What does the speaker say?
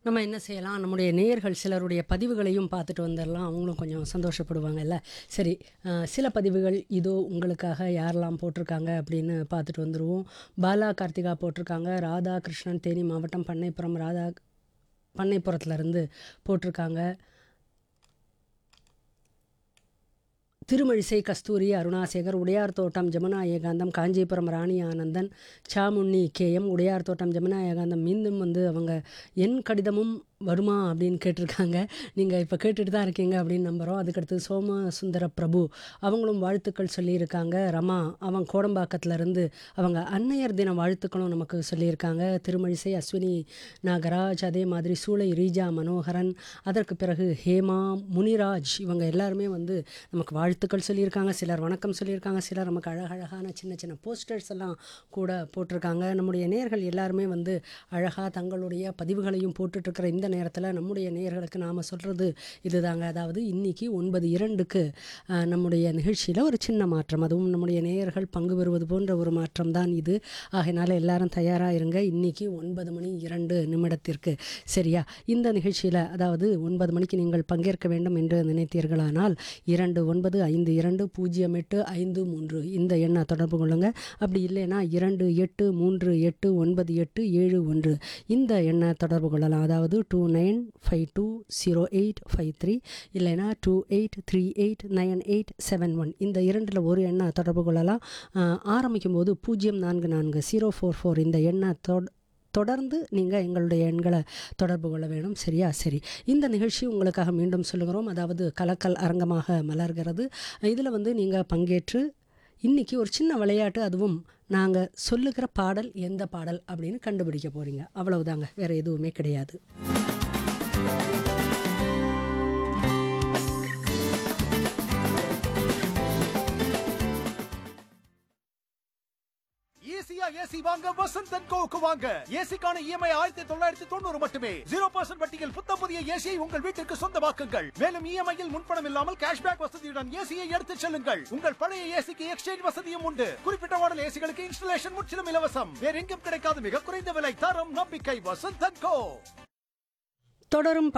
நம்ம என்ன செய்யலாம் நம்முடைய நேயர்கள் சிலருடைய பதிவுகளையும் பார்த்துட்டு வந்துடலாம் அவங்களும் கொஞ்சம் சந்தோஷப்படுவாங்கல்ல சரி அஹ், சில பதிவுகள் இதோ உங்களுக்காக யாரெல்லாம் போட்டிருக்காங்க அப்படின்னு பார்த்துட்டு வந்துடுவோம் பாலா கார்த்திகா போட்டிருக்காங்க ராதா கிருஷ்ணன் தேனி மாவட்டம் பண்ணைப்புறம் ராதா பண்ணைப்புறத்துலேருந்து போட்டிருக்காங்க திருமழிசை கஸ்தூரி அருணாசேகர் உடையார் தோட்டம் ஜமுனா ஏகாந்தம் காஞ்சிபுரம் ராணி ஆனந்தன் சாமுண்ணி கேஎம் உடையார் தோட்டம் ஜமுனா ஏகாந்தம் மீண்டும் வந்து அவங்க என் கடிதமும் வருமா அப்படின்னு கேட்டிருக்காங்க நீங்கள் இப்போ கேட்டுட்டு தான் இருக்கீங்க அப்படின்னு நம்புகிறோம் அதுக்கடுத்து சோம சுந்தர பிரபு அவங்களும் வாழ்த்துக்கள் சொல்லியிருக்காங்க ரமா அவன் கோடம்பாக்கத்துல இருந்து அவங்க அன்னையர் தின வாழ்த்துக்களும் நமக்கு சொல்லியிருக்காங்க திருமழிசை அஸ்வினி நாகராஜ் அதே மாதிரி சூளை ரீஜா மனோகரன் அதற்கு பிறகு ஹேமா முனிராஜ் இவங்க எல்லாருமே வந்து நமக்கு வாழ்த்துக்கள் சொல்லியிருக்காங்க சிலர் வணக்கம் சொல்லியிருக்காங்க சிலர் நமக்கு அழகழகான சின்ன சின்ன போஸ்டர்ஸ் எல்லாம் கூட போட்டிருக்காங்க நம்முடைய நேயர்கள் எல்லாருமே வந்து அழகாக தங்களுடைய பதிவுகளையும் போட்டுட்ருக்கிற இந்த நேரத்தில் நம்முடைய நேயர்களுக்கு நாம் சொல்கிறது இதுதாங்க அதாவது இன்னைக்கு ஒன்பது இரண்டுக்கு அஹ், நம்முடைய நிகழ்ச்சியில் ஒரு சின்ன மாற்றம் அதுவும் நம்முடைய நேயர்கள் பங்கு பெறுவது போன்ற ஒரு மாற்றம் தான் இது ஆகையினால எல்லாரும் தயாராக இருங்க இன்னைக்கு ஒன்பது மணி இரண்டு நிமிடத்திற்கு சரியா இந்த நிகழ்ச்சியில் அதாவது ஒன்பது மணிக்கு நீங்கள் பங்கேற்க வேண்டும் என்று நினைத்தீர்களானால் இரண்டு ஒன்பது ஐந்து இரண்டு பூஜ்ஜியம் எட்டு ஐந்து மூன்று இந்த எண்ணை தொடர்பு கொள்ளுங்க அப்படி இல்லைன்னா இரண்டு எட்டு மூன்று எட்டு ஒன்பது எட்டு ஏழு ஒன்று இந்த எண்ணை தொடர்பு கொள்ளலாம் அதாவது two nine five two zero eight five three இல்லைன்னா two eight three eight nine eight seven one இந்த இரண்டில் ஒரு எண்ணை தொடர்பு கொள்ளலாம் ஆஹ், ஆரம்பிக்கும் போது பூஜ்ஜியம் நான்கு நான்கு ஜீரோ ஃபோர் ஃபோர் இந்த எண்ணை தொட தொடர்ந்து நீங்கள் எங்களுடைய எண்களை தொடர்பு கொள்ள வேணும் சரியா சரி இந்த நிகழ்ச்சி உங்களுக்காக மீண்டும் சொல்லுகிறோம் அதாவது கலக்கல் அரங்கமாக மலர்கிறது இதில் வந்து நீங்கள் பங்கேற்று இன்னைக்கு ஒரு சின்ன விளையாட்டு அதுவும் நாங்கள் சொல்லுகிற பாடல் எந்த பாடல் அப்படின்னு கண்டுபிடிக்க போகிறீங்க அவ்வளவுதாங்க வேறு எதுவுமே கிடையாது ஈஸியா ஏசி வாங்க வசந்த் அண்ட் கோவுக்கு வாங்க ஏசிக்கான இஎம்ஐ ஆயிரத்தி தொள்ளாயிரத்தி தொண்ணூறு மட்டுமே ஜீரோ பர்சன்ட் வட்டியில் புத்த புதிய ஏசியை உங்கள் வீட்டிற்கு சொந்தமாக்குங்கள் மேலும் இஎம்ஐயில் முன்பணம் இல்லாமல் கேஷ்பேக் வசதியுடன் ஏசியை எடுத்துச் செல்லுங்கள் உங்கள் பழைய ஏசிக்கு எக்ஸ்சேஞ்ச் வசதியும் உண்டு குறிப்பிட்ட மாடல் ஏசிகளுக்கு இன்ஸ்டலேஷன் முற்றிலும் இலவசம் வேற எங்கும் கிடைக்காத மிக குறைந்த விலை தரம் நம்பிக்கை வசந்த் அண்ட் கோ தொடரும்